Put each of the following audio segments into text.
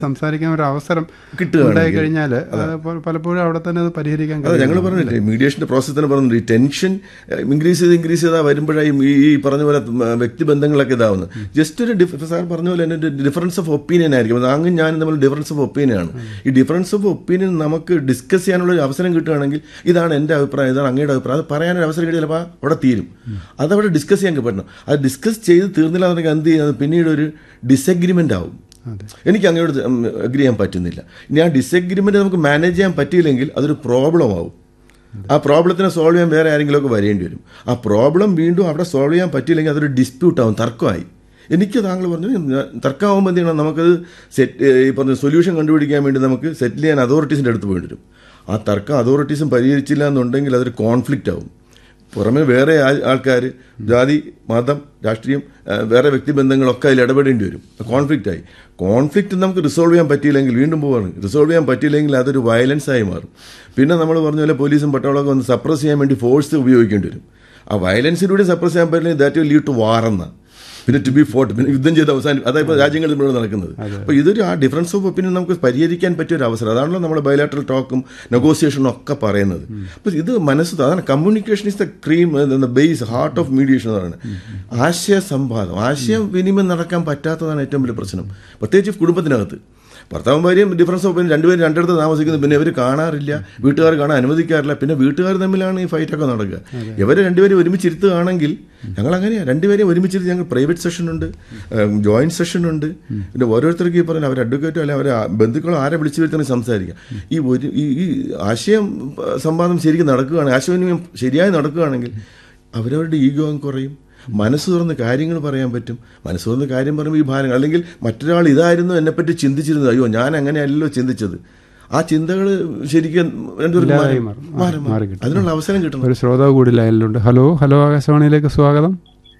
സംസാരിക്കാൻ ഒരു അവസരം കിട്ടുകയാണെങ്കിൽ. ഉണ്ടായി കഴിഞ്ഞാൽ പലപ്പോഴും അവിടെ തന്നെ അത് പരിഹരിക്കാൻ അതെ ഞങ്ങൾ കഴിയും. പറഞ്ഞില്ലേ മീഡിയേഷന്റെ പ്രോസസ് തന്നെ പറഞ്ഞിട്ട് ഈ ടെൻഷൻ ഇൻക്രീസ് ചെയ്ത് ഇൻക്രീസ് ചെയ്താൽ വരുമ്പോഴായി ഈ ഈ പറഞ്ഞ പോലെ ഉം, വ്യക്തിബന്ധങ്ങളൊക്കെ ഇതാവുന്നത് ജസ്റ്റ് ഒരു ഡിഫ് സാർ പറഞ്ഞ പോലെ തന്നെ ഒരു ഡിഫറൻസ് ഓഫ് ഒപ്പീനിയൻ ആയിരിക്കും അങ്ങ് ഞാൻ തമ്മിൽ ഡിഫറൻസ് ഓഫ് ഒപ്പീനിയൻ ആണ് ഈ ഡിഫറൻസ് ഓഫ് ഒപ്പീനിയൻ നമുക്ക് ഡിസ്കസ് ചെയ്യാനുള്ള ഒരു അവസരം കിട്ടുകയാണെങ്കിൽ ഇതാണ് എൻ്റെ അഭിപ്രായം ഇതാണ് അങ്ങയുടെ അഭിപ്രായം അത് പറയാനൊരു അവസരം കിട്ടിയാൽ ചിലപ്പോൾ അവിടെ തീരും അതവിടെ ഡിസ്കസ് ചെയ്യാൻ പറ്റണം അത് ഡിസ്കസ് ചെയ്ത് തീർന്നില്ല എന്നുണ്ടെങ്കിൽ എന്ത് ചെയ്യുന്നത് പിന്നീട് ഒരു ഡിസഗ്രിമെൻ്റ് ആവും എനിക്ക് അങ്ങോട്ട് അഗ്രി ചെയ്യാൻ പറ്റുന്നില്ല ഇനി ആ ഡിസഗ്രിമെന്റ് നമുക്ക് മാനേജ് ചെയ്യാൻ പറ്റിയില്ലെങ്കിൽ അതൊരു പ്രോബ്ലം ആവും ആ പ്രോബ്ലത്തിനെ സോൾവ് ചെയ്യാൻ വേറെ ആരെങ്കിലുമൊക്കെ വരേണ്ടി വരും ആ പ്രോബ്ലം വീണ്ടും അവിടെ സോൾവ് ചെയ്യാൻ പറ്റിയില്ലെങ്കിൽ അതൊരു ഡിസ്പ്യൂട്ട് ആവും തർക്കമായി എനിക്ക് താങ്കൾ പറഞ്ഞു ഞാൻ- തർക്കമാകുമ്പോൾ എന്ത് ചെയ്യണം നമുക്കത് സെറ്റ് ഈ പറഞ്ഞ സൊല്യൂഷൻ കണ്ടുപിടിക്കാൻ വേണ്ടി നമുക്ക് സെറ്റിൽ ചെയ്യാൻ അതോറിറ്റീസിൻ്റെ അടുത്ത് പോയിട്ട് വരും ആ തർക്കം അതോറിറ്റീസും പരിഹരിച്ചില്ല എന്നുണ്ടെങ്കിൽ അതൊരു കോൺഫ്ലിക്റ്റ് ആവും പുറമെ വേറെ ആൾക്കാർ ജാതി മതം രാഷ്ട്രീയം ആ, വേറെ വ്യക്തിബന്ധങ്ങളൊക്കെ അതിൽ ഇടപെടേണ്ടി വരും കോൺഫ്ലിക്റ്റ് ആയി കോൺഫ്ലിക്റ്റ് നമുക്ക് റിസോൾവ് ചെയ്യാൻ പറ്റിയില്ലെങ്കിൽ വീണ്ടും പോവാണ് റിസോൾവ് ചെയ്യാൻ പറ്റിയില്ലെങ്കിൽ അതൊരു വയലൻസ് ആയി മാറും പിന്നെ നമ്മൾ പറഞ്ഞ പോലെ പോലീസും പട്ടാളമൊക്കെ ഒന്ന് സപ്രസ് ചെയ്യാൻ വേണ്ടി ഫോഴ്സ് ഉപയോഗിക്കേണ്ടി വരും ആ വയലൻസിലൂടെ സപ്രസ് ചെയ്യാൻ പറ്റില്ലെങ്കിൽ that will lead to war എന്ന പിന്നെ ടു ബി ഫോർട്ട് പിന്നെ യുദ്ധം ചെയ്ത് അവസാനം അതായത് ഇപ്പോൾ രാജ്യങ്ങൾ തമ്മിലുള്ള നടക്കുന്നത് അപ്പോൾ ഇതൊരു ആ ഡിഫറൻസ് ഓഫ് ഒപ്പീനിയൻ നമുക്ക് പരിഹരിക്കാൻ പറ്റിയ ഒരു അവസരം അതാണല്ലോ നമ്മുടെ ബയലാട്രൽ ടോക്കും നെഗോസിയേഷനും ഒക്കെ പറയുന്നത് അപ്പോൾ ഇത് മനസ്സ് അതാണ് communication is the cream base heart of mediation എന്ന് പറയുന്നത് ആശയ സംവാദം ആശയ വിനിമയം നടക്കാൻ പറ്റാത്തതാണ് ഏറ്റവും വലിയ പ്രശ്നം പ്രത്യേകിച്ച് കുടുംബത്തിനകത്ത് ഭർത്താവും ഭാര്യയും ഡിഫറൻസ് ഓഫ് ഒപ്പീനിയൻ രണ്ടുപേരും രണ്ടിടത്ത് താമസിക്കുന്നത് പിന്നെ ഇവർ കാണാറില്ല വീട്ടുകാർ കാണാൻ അനുവദിക്കാറില്ല പിന്നെ വീട്ടുകാർ തമ്മിലാണ് ഈ ഫൈറ്റൊക്കെ നടക്കുക ഇവർ രണ്ടുപേരും ഒരുമിച്ചിരുത്തുകയാണെങ്കിൽ ഞങ്ങൾ അങ്ങനെയാണ് രണ്ടുപേരെയും ഒരുമിച്ചിരുത്തി ഞങ്ങൾ പ്രൈവറ്റ് സെഷൻ ഉണ്ട് ജോയിന്റ് സെഷൻ ഉണ്ട് പിന്നെ ഓരോരുത്തർക്ക് ഈ പറഞ്ഞ അവർ അഡ്വക്കേറ്റോ അല്ലെങ്കിൽ അവരെ ബന്ധുക്കളോ ആരെ വിളിച്ചു വരുത്തണം സംസാരിക്കാം ഈ ഒരു ഈ ഈ ആശയം ആ, സംവാദം ശരിക്കും നടക്കുകയാണ് ആശയവിനിമയം ശരിയായി നടക്കുകയാണെങ്കിൽ അവരവരുടെ ഈഗോ അങ്ങ് കുറയും മനസ്സ് തുറന്ന് കാര്യങ്ങൾ പറയാൻ പറ്റും മനസ്സ് തുറന്ന് കാര്യം പറയുമ്പോൾ ഈ ഭാരങ്ങൾ അല്ലെങ്കിൽ മറ്റൊരാൾ ഇതായിരുന്നു എന്നെപ്പറ്റി ചിന്തിച്ചിരുന്നത് അയ്യോ ഞാൻ അങ്ങനെയല്ലല്ലോ ചിന്തിച്ചത് ആ ചിന്തകൾ ശരിക്കും എന്തൊരു ഇല്ലാതായി മാറും. മാറും. മാറും, മാറി മാറും. കിട്ടും. അതിനുള്ള അവസരം കിട്ടണം ഒരു ശ്രോതാവ് കൂടി ലൈനിലുണ്ട് ഹലോ ഹലോ ആകാശവാണിയിലേക്ക് സ്വാഗതം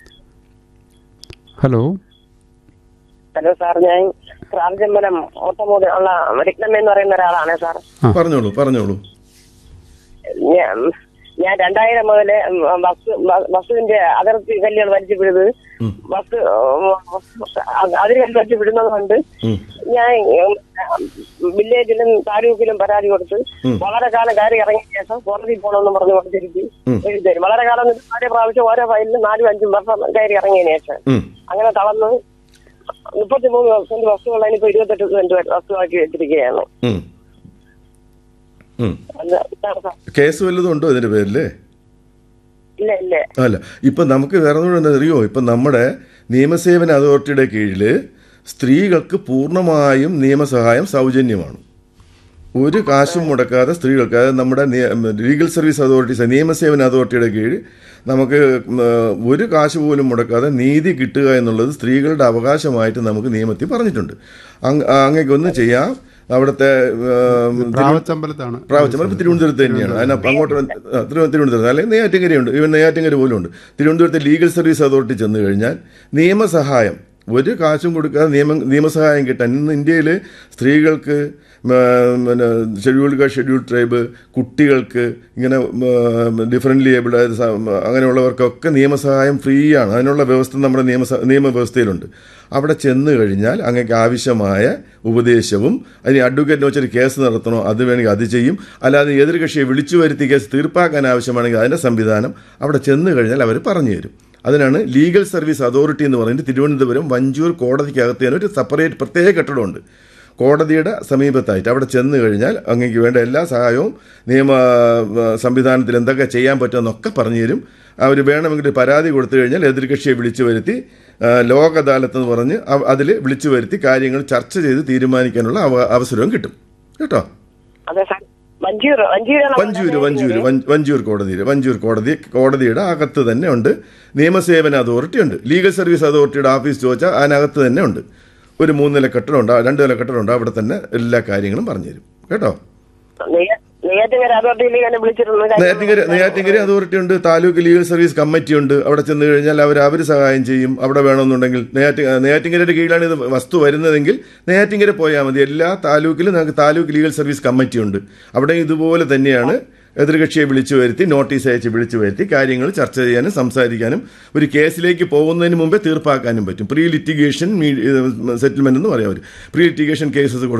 ഹലോ ഹലോ സാർ ഞാൻ ക്രാന്തമ്പലം ഓട്ടോമോബൈൽ ഉള്ള രത്നമ്മ എന്ന് പറയുന്ന ഒരാളാണ് സാർ പറഞ്ഞോളൂ പറഞ്ഞോളൂ ഞാൻ ഞാൻ രണ്ടായിരം മുതല് ബസ് ബസ്സിന്റെ അതിർത്തി കല്ലുകൾ വലിച്ചു വിടുന്നത് ബസ് അതിര് കല്ല് വലിച്ചു വിടുന്നത് കൊണ്ട് ഉം. ഞാൻ ഉം, വില്ലേജിലും താലൂക്കിലും പരാതി കൊടുത്ത് വളരെ കാലം കയറി ഇറങ്ങിയ ശേഷം കോടതി പോകണമെന്ന് പറഞ്ഞു കൊടുത്തിരിക്കും എഴുതി തരും വളരെ കാലം എന്നിട്ട് നാല് പ്രാവശ്യം ഓരോ ഫയലിലും നാലും അഞ്ചും വർഷം കയറി ഇറങ്ങിയതിനു ശേഷം ഉം. അങ്ങനെ തളർന്ന് മുപ്പത്തിമൂന്ന് സെന്റ് വസ്തുക്കളാണ് ഇപ്പൊ ഇരുപത്തെട്ട് സെന്റ് വസ്തുവാക്കി വെച്ചിരിക്കുകയാണ് ഉം. ഉം. അത് ഇതാണ് സാർ. കേസ് വല്ലതും ഉണ്ടോ ഇതിന്റെ പേരില് ഇല്ല ഇല്ല അല്ല ഇപ്പം നമുക്ക് വേറെ ഒന്നും എന്താ അറിയോ ഇപ്പം നമ്മുടെ നിയമസേവന അതോറിറ്റിയുടെ കീഴിൽ സ്ത്രീകൾക്ക് പൂർണ്ണമായും നിയമസഹായം സൗജന്യമാണ് ഒരു കാശും മുടക്കാതെ സ്ത്രീകൾക്ക് അതായത് നമ്മുടെ നിയ- ലീഗൽ സർവീസ് അതോറിറ്റീസ് നിയമസേവന അതോറിറ്റിയുടെ കീഴിൽ നമുക്ക് ഉം, ഒരു കാശ് പോലും മുടക്കാതെ നീതി കിട്ടുക എന്നുള്ളത് സ്ത്രീകളുടെ അവകാശമായിട്ട് നമുക്ക് നിയമത്തിൽ പറഞ്ഞിട്ടുണ്ട് അങ്ങ് അങ്ങേക്ക് ഒന്ന് ചെയ്യാം അവിടുത്തെ ഉം, പ്രാവച്ചമ്പലത്താണ് പ്രാവശ്യം തിരുവനന്തപുരത്ത് തന്നെയാണ് അതിന് അങ്ങോട്ട് വന്ന് ആ, തിരുവ- തിരുവനന്തപുരത്ത് അല്ലെങ്കിൽ നെയ്യാറ്റിങ്കരയുണ്ട് ഇവൻ നെയ്യാറ്റിങ്കര പോലും ഉണ്ട് തിരുവനന്തപുരത്തെ ലീഗൽ സർവീസ് അതോറിറ്റി ചെന്ന് കഴിഞ്ഞാൽ നിയമസഹായം ഒരു കാശും കൊടുക്കാതെ നിയമ നിയമസഹായം കിട്ടാൻ ഇന്ന് ഇന്ത്യയിൽ സ്ത്രീകൾക്ക് മ, പിന്നെ ഷെഡ്യൂൾഡ് കാസ്റ്റ് ഷെഡ്യൂൾഡ് ട്രൈബ് കുട്ടികൾക്ക് ഇങ്ങനെ ഡിഫറൻ്റ്ലി ഏബിൾഡ് അതായത് സ- അങ്ങനെയുള്ളവർക്കൊക്കെ നിയമസഹായം ഫ്രീ ആണ് അതിനുള്ള വ്യവസ്ഥ നമ്മുടെ നിയമ നിയമവ്യവസ്ഥയിലുണ്ട് അവിടെ ചെന്ന് കഴിഞ്ഞാൽ അങ്ങേക്ക് ആവശ്യമായ ഉപദേശവും അതിന് അഡ്വക്കേറ്റിനെ വെച്ചൊരു കേസ് നടത്തണോ അത് വേണമെങ്കിൽ അത് ചെയ്യും അല്ലാതെ എതിർ കക്ഷിയെ വിളിച്ചു വരുത്തി കേസ് തീർപ്പാക്കാൻ ആവശ്യമാണെങ്കിൽ അതിൻ്റെ സംവിധാനം അവിടെ ചെന്ന് കഴിഞ്ഞാൽ അവർ പറഞ്ഞു തരും അതിനാണ് ലീഗൽ സർവീസ് അതോറിറ്റി എന്ന് പറയുന്നത് തിരുവനന്തപുരം വഞ്ചൂർ കോടതിക്കകത്ത് തന്നെ ഒരു സെപ്പറേറ്റ് പ്രത്യേക കെട്ടിടമുണ്ട് കോടതിയുടെ സമീപത്തായിട്ട് അവിടെ ചെന്ന് കഴിഞ്ഞാൽ അങ്ങേക്ക് വേണ്ട എല്ലാ സഹായവും നിയമ ആ, സംവിധാനത്തിൽ എന്തൊക്കെ ചെയ്യാൻ പറ്റുമെന്നൊക്കെ പറഞ്ഞു തരും അവർ വേണമെങ്കിൽ പരാതി കൊടുത്തു കഴിഞ്ഞാൽ എതിർകക്ഷിയെ വിളിച്ചു വരുത്തി ആ, ലോക് അദാലത്ത് എന്ന് പറഞ്ഞ് അതിൽ വിളിച്ചു വരുത്തി കാര്യങ്ങൾ ചർച്ച ചെയ്ത് തീരുമാനിക്കാനുള്ള അവ- അവസരവും കിട്ടും കേട്ടോ അതെ സാർ വഞ്ചൂർ വഞ്ചൂരാണ് വഞ്ചൂര് വഞ്ചൂര് വഞ്ച- വഞ്ചൂർ കോടതിയിൽ വഞ്ചൂർ കോടതി കോടതിയുടെ അകത്ത് തന്നെ ഉണ്ട് നിയമസേവന അതോറിറ്റി ഉണ്ട് ലീഗൽ സർവീസ് അതോറിറ്റിയുടെ ഓഫീസ് ചോദിച്ചാൽ അതിനകത്ത് തന്നെ ഉണ്ട് ഒരു മൂന്ന് നില കെട്ടിടമുണ്ട് രണ്ട് നില കെട്ടിടമുണ്ട് അവിടെ തന്നെ എല്ലാ കാര്യങ്ങളും പറഞ്ഞുതരും കേട്ടോ നെയ്യാറ്റിങ്ങര അതോറിറ്റിയിൽ ഞാൻ വിളിച്ചിരുന്നു നെയ്യാറ്റിങ്കര നെയ്യാറ്റിങ്കര അതോറിറ്റി ഉണ്ട് താലൂക്ക് ലീഗൽ സർവീസ് കമ്മിറ്റി ഉണ്ട് അവിടെ ചെന്ന് കഴിഞ്ഞാൽ അവർ അവർ സഹായം ചെയ്യും അവിടെ വേണമെന്നുണ്ടെങ്കിൽ നെയ്യാറ്റി നെയ്യാറ്റിങ്കരയുടെ കീഴിലാണ് ഇത് വസ്തു വരുന്നതെങ്കിൽ നെയ്യാറ്റിങ്കര പോയാൽ മതി എല്ലാ താലൂക്കിലും നമുക്ക് താലൂക്ക് ലീഗൽ സർവീസ് കമ്മിറ്റി ഉണ്ട് അവിടെ ഇതുപോലെ തന്നെയാണ് എതിർകക്ഷിയെ വിളിച്ചു വരുത്തി നോട്ടീസ് അയച്ച് വിളിച്ചു വരുത്തി കാര്യങ്ങൾ ചർച്ച ചെയ്യാനും സംസാരിക്കാനും ഒരു കേസിലേക്ക് പോകുന്നതിന് മുമ്പേ തീർപ്പാക്കാനും പറ്റും പ്രീ ലിറ്റിഗേഷൻ സെറ്റിൽമെന്റ് എന്ന് പറയാം അവർ പ്രീ ലിറ്റിഗേഷൻ കേസസ്